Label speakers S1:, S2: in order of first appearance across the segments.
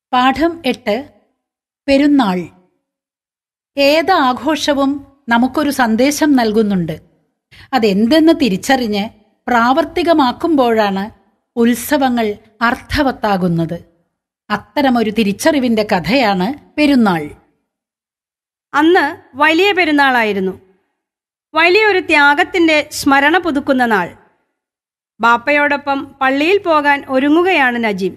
S1: പാഠം എട്ട് പെരുന്നാൾ ഏത് ആഘോഷവും നമുക്കൊരു സന്ദേശം നൽകുന്നുണ്ട് അതെന്തെന്ന് തിരിച്ചറിഞ്ഞ് പ്രാവർത്തികമാക്കുമ്പോഴാണ് ഉത്സവങ്ങൾ അർത്ഥവത്താകുന്നത് അത്തരമൊരു തിരിച്ചറിവിന്റെ കഥയാണ് പെരുന്നാൾ
S2: അന്ന് വലിയ പെരുന്നാളായിരുന്നു വലിയൊരു ത്യാഗത്തിന്റെ സ്മരണ പുതുക്കുന്ന നാൾ ബാപ്പയോടൊപ്പം പള്ളിയിൽ പോകാൻ ഒരുങ്ങുകയാണ് നജീം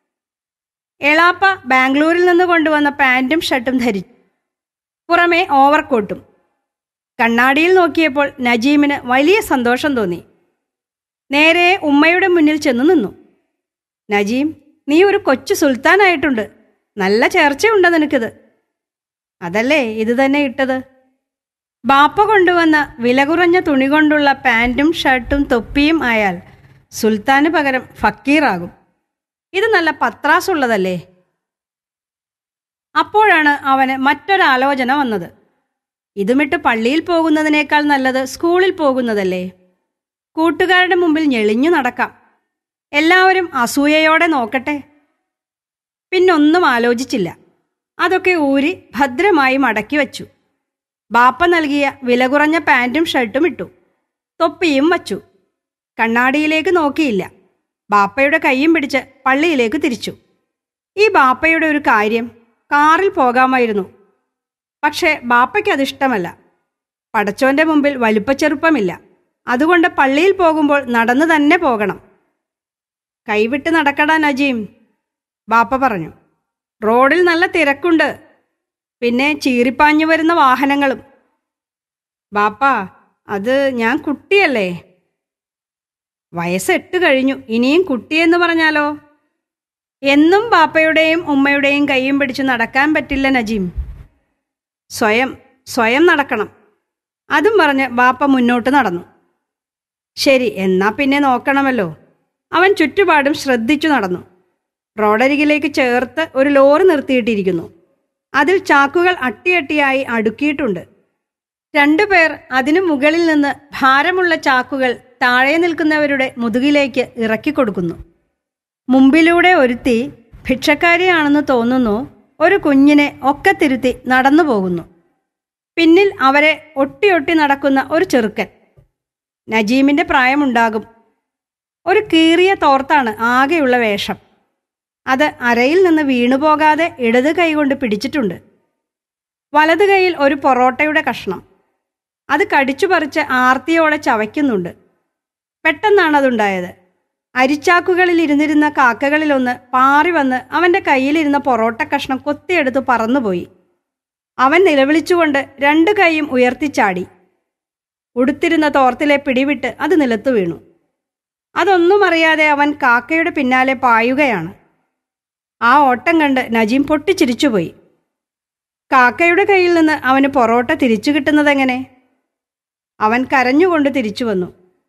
S2: എളാപ്പ ബാംഗ്ലൂരിൽ നിന്ന് കൊണ്ടുവന്ന പാൻറ്റും ഷർട്ടും ധരിച്ചു പുറമെ ഓവർകോട്ടും കണ്ണാടിയിൽ നോക്കിയപ്പോൾ നജീമിന് വലിയ സന്തോഷം തോന്നി നേരെ ഉമ്മയുടെ മുന്നിൽ ചെന്ന് നിന്നു നജീം നീ ഒരു കൊച്ചു സുൽത്താനായിട്ടുണ്ട് നല്ല ചേർച്ചയുണ്ട് നിനക്കിത് അതല്ലേ ഇത് തന്നെ ഇട്ടത് ബാപ്പ കൊണ്ടുവന്ന വില കുറഞ്ഞ തുണി കൊണ്ടുള്ള പാൻറ്റും ഷർട്ടും തൊപ്പിയും ആയാൽ സുൽത്താന് പകരം ഫക്കീറാകും ഇത് നല്ല പത്രാസുള്ളതല്ലേ അപ്പോഴാണ് അവന് മറ്റൊരാലോചന വന്നത് ഇതുമിട്ട് പള്ളിയിൽ പോകുന്നതിനേക്കാൾ നല്ലത് സ്കൂളിൽ പോകുന്നതല്ലേ കൂട്ടുകാരുടെ മുമ്പിൽ ഞെളിഞ്ഞു നടക്കാം എല്ലാവരും അസൂയയോടെ നോക്കട്ടെ പിന്നൊന്നും ആലോചിച്ചില്ല അതൊക്കെ ഊരി ഭദ്രമായി മടക്കി വച്ചു ബാപ്പ നൽകിയ വില കുറഞ്ഞ പാൻറ്റും ഷർട്ടും ഇട്ടു തൊപ്പിയും വച്ചു കണ്ണാടിയിലേക്ക് നോക്കിയില്ല ബാപ്പയുടെ കൈയും പിടിച്ച് പള്ളിയിലേക്ക് തിരിച്ചു ഈ ബാപ്പയുടെ ഒരു കാര്യം കാറിൽ പോകാമായിരുന്നു പക്ഷേ ബാപ്പയ്ക്ക് അതിഷ്ടമല്ല പടച്ചോന്റെ മുമ്പിൽ വലുപ്പച്ചെറുപ്പമില്ല അതുകൊണ്ട് പള്ളിയിൽ പോകുമ്പോൾ നടന്നു തന്നെ പോകണം കൈവിട്ട് നടക്കടാ നജീം ബാപ്പ പറഞ്ഞു റോഡിൽ നല്ല തിരക്കുണ്ട് പിന്നെ ചീറിപ്പാഞ്ഞു വരുന്ന വാഹനങ്ങളും ബാപ്പ അത് ഞാൻ കുട്ടിയല്ലേ വയസ്സ് എട്ട് കഴിഞ്ഞു ഇനിയും കുട്ടിയെന്ന് പറഞ്ഞാലോ എന്നും ബാപ്പയുടെയും ഉമ്മയുടെയും കൈയും പിടിച്ച് നടക്കാൻ പറ്റില്ല നജീം സ്വയം സ്വയം നടക്കണം അതും പറഞ്ഞ് ബാപ്പ മുന്നോട്ട് നടന്നു ശരി എന്നാ പിന്നെ നോക്കണമല്ലോ അവൻ ചുറ്റുപാടും ശ്രദ്ധിച്ചു നടന്നു റോഡരികിലേക്ക് ചേർത്ത് ഒരു ലോറി നിർത്തിയിട്ടിരിക്കുന്നു അതിൽ ചാക്കുകൾ അട്ടിയട്ടിയായി അടുക്കിയിട്ടുണ്ട് രണ്ടുപേർ അതിനു മുകളിൽ നിന്ന് ഭാരമുള്ള ചാക്കുകൾ താഴെ നിൽക്കുന്നവരുടെ മുതുകിലേക്ക് ഇറക്കിക്കൊടുക്കുന്നു മുമ്പിലൂടെ ഒരുത്തി ഭിക്ഷക്കാരിയാണെന്ന് തോന്നുന്നു ഒരു കുഞ്ഞിനെ ഒക്കെ തിരുത്തി നടന്നു പോകുന്നു പിന്നിൽ അവരെ ഒട്ടിയൊട്ടി നടക്കുന്ന ഒരു ചെറുക്കൻ നജീമിന്റെ പ്രായമുണ്ടാകും ഒരു കീറിയ തോർത്താണ് ആകെയുള്ള വേഷം അത് അരയിൽ നിന്ന് വീണുപോകാതെ ഇടത് കൈകൊണ്ട് പിടിച്ചിട്ടുണ്ട് വലത് കൈയിൽ ഒരു പൊറോട്ടയുടെ കഷ്ണം അത് കടിച്ചു പറിച്ച് ആർത്തിയോടെ ചവയ്ക്കുന്നുണ്ട് പെട്ടെന്നാണ് അതുണ്ടായത് അരിച്ചാക്കുകളിൽ ഇരുന്നിരുന്ന കാക്കകളിലൊന്ന് പാറി വന്ന് അവൻ്റെ കയ്യിലിരുന്ന പൊറോട്ട കഷ്ണം കൊത്തിയെടുത്ത് പറന്നുപോയി അവൻ നിലവിളിച്ചുകൊണ്ട് രണ്ട് കൈയും ഉയർത്തിച്ചാടി ഉടുത്തിരുന്ന തോർത്തിലെ പിടിവിട്ട് അത് നിലത്തു വീണു അതൊന്നും അറിയാതെ അവൻ കാക്കയുടെ പിന്നാലെ പായുകയാണ് ആ ഓട്ടം കണ്ട് നജീം പൊട്ടിച്ചിരിച്ചുപോയി കാക്കയുടെ കയ്യിൽ നിന്ന് അവന് പൊറോട്ട തിരിച്ചു കിട്ടുന്നതെങ്ങനെ അവൻ കരഞ്ഞുകൊണ്ട് തിരിച്ചു വന്നു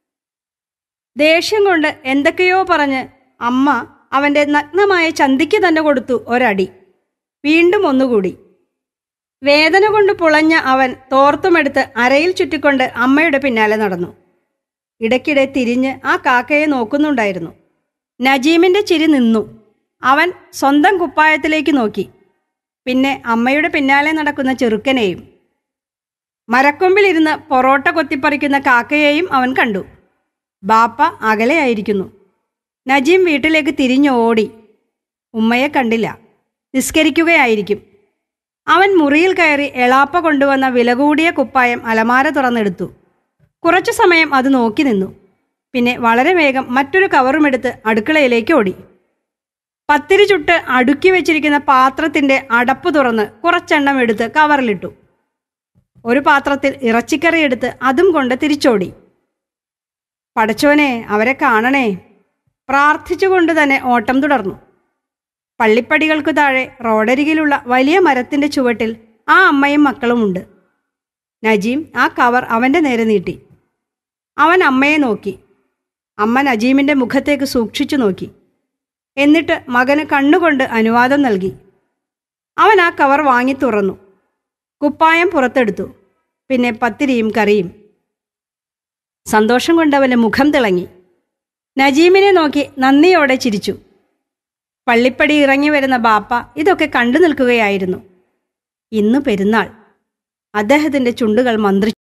S2: ദേഷ്യം കൊണ്ട് എന്തൊക്കെയോ പറഞ്ഞ് അമ്മ അവൻ്റെ നഗ്നമായ ചന്തിക്ക് തന്നെ കൊടുത്തു ഒരടി വീണ്ടും ഒന്നുകൂടി വേദന കൊണ്ട് പുളഞ്ഞ അവൻ തോർത്തുമെടുത്ത് അരയിൽ ചുറ്റിക്കൊണ്ട് അമ്മയുടെ പിന്നാലെ നടന്നു ഇടയ്ക്കിടെ തിരിഞ്ഞ് ആ കാക്കയെ നോക്കുന്നുണ്ടായിരുന്നു നജീമിൻ്റെ ചിരി നിന്നു അവൻ സ്വന്തം കുപ്പായത്തിലേക്ക് നോക്കി പിന്നെ അമ്മയുടെ പിന്നാലെ നടക്കുന്ന ചെറുക്കനെയും മരക്കൊമ്പിലിരുന്ന് പൊറോട്ട കൊത്തിപ്പറിക്കുന്ന കാക്കയെയും അവൻ കണ്ടു ബാപ്പ അകലെയായിരിക്കുന്നു നജീം വീട്ടിലേക്ക് തിരിഞ്ഞു ഓടി ഉമ്മയെ കണ്ടില്ല നിസ്കരിക്കുകയായിരിക്കും അവൻ മുറിയിൽ കയറി എളാപ്പ കൊണ്ടുവന്ന വില കൂടിയ കുപ്പായം അലമാര തുറന്നെടുത്തു കുറച്ചു സമയം അത് നോക്കി നിന്നു പിന്നെ വളരെ വേഗം മറ്റൊരു കവറുമെടുത്ത് അടുക്കളയിലേക്ക് ഓടി പത്തിരി ചുട്ട് അടുക്കി വെച്ചിരിക്കുന്ന പാത്രത്തിന്റെ അടപ്പ് തുറന്ന് കുറച്ചെണ്ണം എടുത്ത് കവറിലിട്ടു ഒരു പാത്രത്തിൽ ഇറച്ചിക്കറി എടുത്ത് അതും കൊണ്ട് തിരിച്ചോടി പടച്ചോനെ അവരെ കാണണേ പ്രാർത്ഥിച്ചുകൊണ്ട് തന്നെ ഓട്ടം തുടർന്നു പള്ളിപ്പടികൾക്കു താഴെ റോഡരികിലുള്ള വലിയ മരത്തിന്റെ ചുവട്ടിൽ ആ അമ്മയും മക്കളുമുണ്ട് നജീം ആ കവർ അവന്റെ നേരെ നീട്ടി അവൻ അമ്മയെ നോക്കി അമ്മ നജീമിന്റെ മുഖത്തേക്ക് സൂക്ഷിച്ചു നോക്കി എന്നിട്ട് മകന് കണ്ണുകൊണ്ട് അനുവാദം നൽകി അവൻ ആ കവർ വാങ്ങി തുറന്നു കുപ്പായം പുറത്തെടുത്തു പിന്നെ പത്തിരിയും കറിയും സന്തോഷം കൊണ്ട് അവൻ്റെ മുഖം തിളങ്ങി നജീമിനെ നോക്കി നന്ദിയോടെ ചിരിച്ചു പള്ളിപ്പടി ഇറങ്ങി വരുന്ന ബാപ്പ ഇതൊക്കെ കണ്ടു നിൽക്കുകയായിരുന്നു ഇന്ന് പെരുന്നാൾ അദ്ദേഹത്തിൻ്റെ ചുണ്ടുകൾ മന്ത്രി